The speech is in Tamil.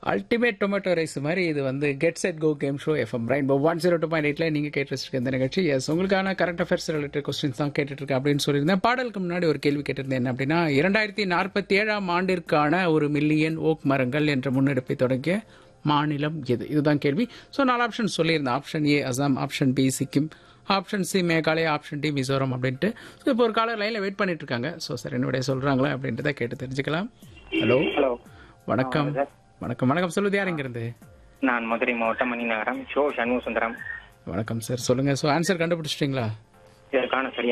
அல்டிமேட் டொமேட்டோ ரைஸ் மாதிரி இது வந்து get set go game show FM Rainbow one zero two point எயிட்ல நீங்க கேட்டு வச்சிருக்க இந்த நிகழ்ச்சி எஸ் உங்களுக்கான கரண்ட் அஃபேர்ஸ் ரிலேட்டட் கொஸ்டின்ஸ் தான் கேட்டுட்டு இருக்கேன் அப்படின்னு சொல்லியிருந்தேன் பாடலுக்கு முன்னாடி ஒரு கேள்வி கேட்டிருந்தேன் என்ன அப்படின்னா இரண்டாயிரத்தி நாற்பத்தி ஏழாம் ஆண்டிற்கான ஒரு மில்லியன் ஓக் மரங்கள் என்ற முன்னெடுப்பை தொடங்கிய மாநிலம் எது இதுதான் கேள்வி ஸோ நாலு ஆப்ஷன் சொல்லியிருந்தேன் option A Assam option B Sikkim option C Meghalaya option D Mizoram அப்படின்ட்டு ஸோ இப்போ ஒரு காலர் லைனில் வெயிட் பண்ணிட்டு இருக்காங்க ஸோ சார் என்னுடைய சொல்றாங்களா அப்படின்றத கேட்டு தெரிஞ்சுக்கலாம் ஹலோ ஹலோ வணக்கம் சார். வணக்கம் வணக்கம் சொல்லுது யார் இங்கிருந்து நான் மதுரை மாவட்டம் மணி நகரம் ஷோ சண்முக சுந்தரம் வணக்கம் சார் சொல்லுங்க ஸோ ஆன்சர் கண்டுபிடிச்சிட்டிங்களா இதற்கான சரியான